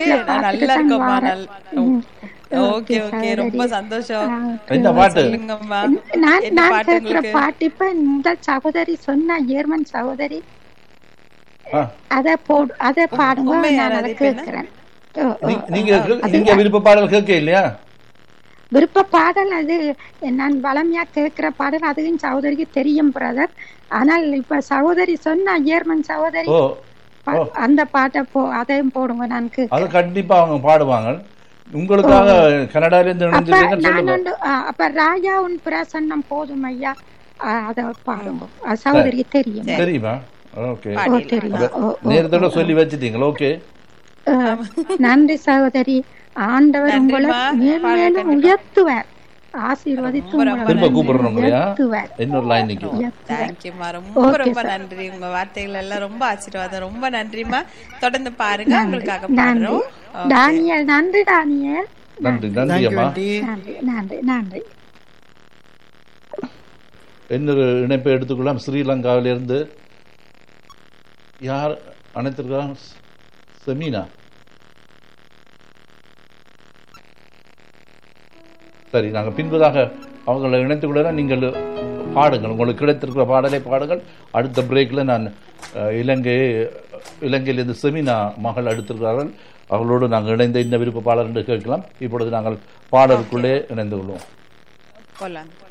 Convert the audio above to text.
வீட்டுல நான் பார்த்துட்டு நல்லா தான் இருக்கோம்மா வாரேன் நல் ம். ஓகே ஓகே ரொம்ப சந்தோஷம் என்ன பாட்டு சொல்லுங்கம்மா நான் என்ன நான் பாட்டு கேட்கிற உங்களுக்கு பாட்டு இப்ப இந்த சகோதரி சொன்ன ஜெர்மன் சகோதரி ஆ, அத போடு அத பாடுங்க உண்மை நான் யாராவது அதை இப்ப என்ன? கேட்கிறேன் ஓ, ஓ. நீ- நீங்க நீங்க விருப்ப பாடல் கேட்க இல்லையா விருப்ப பாடல் அது நான் வளமையா கேட்கிற பாடல் அதுவும் சகோதரிக்கு தெரியும் பிரதர் ஆனால் இப்ப சகோதரி சொன்ன ஜெர்மன் சகோதரி ஓ பா- அந்த பாட்டை போ அதையும் போடுங்க நான் கே- அது கண்டிப்பா அவங்க பாடுவாங்க உங்களுக்காக கனடால இருந்து அப்ப இணைஞ்சிருக்கீங்கன்னு நான் சொல்லுங்க வந்து ஆ, அப்ப ராஜா உன் பிரசன்னம் போதும் ஐயா ஆ, அத பாடுங்க அது சகோதரிக்கு தெரியும் தெரியுமா ஓகே ஓ தெரியும் ஓ, ஓ. நேரத்தோட சொல்லி வச்சிட்டீங்களா ஓகே ஆ, நன்றி சகோதரி ஆண்டவர் உங்களை நன்றிம்மா. மேலும் மேலும் உயர்த்துவார் ஆசீர்வதித்து உங்களை திரும்ப கூப்பிடுறோம் இல்லையா உயர்த்துவார் இன்னொரு லைன் நிக்கும் உயர்த்துவார் தேங்க்யூமா ரொம்ப ரொம்ப நன்றி உங்க வார்த்தைகள் எல்லாம் ரொம்ப ஆசீர்வாதம் ரொம்ப நன்றிம்மா தொடர்ந்து பாருங்க உங்களுக்காக நன்றி பாடுறோம் டானியல் நன்றி டானியல் நன்றி நன்றி அம்மா நன்றி நன்றி நன்றி இன்னொரு இணைப்பை எடுத்துக்கொள்ளலாம் ஸ்ரீலங்காவிலிருந்து யார் அனைத்திருக்கலாம் செமீனா சரி நாங்கள் பின்பதாக அவங்களை இணைத்துக் கொள்ள நீங்கள் பாடுங்கள் உங்களுக்கு கிடைத்திருக்கிற பாடலை பாடுங்கள் அடுத்த பிரேக்கில் நான் அஹ், இலங்கை இலங்கையிலிருந்து செமினா மகள் அடுத்திருக்கிறார்கள் அவர்களோடு நாங்கள் இணைந்த இந்த விருப்ப பாடல் என்று கேட்கலாம் இப்பொழுது நாங்கள் பாடலுக்குள்ளே இணைந்து கொள்வோம் போலாம்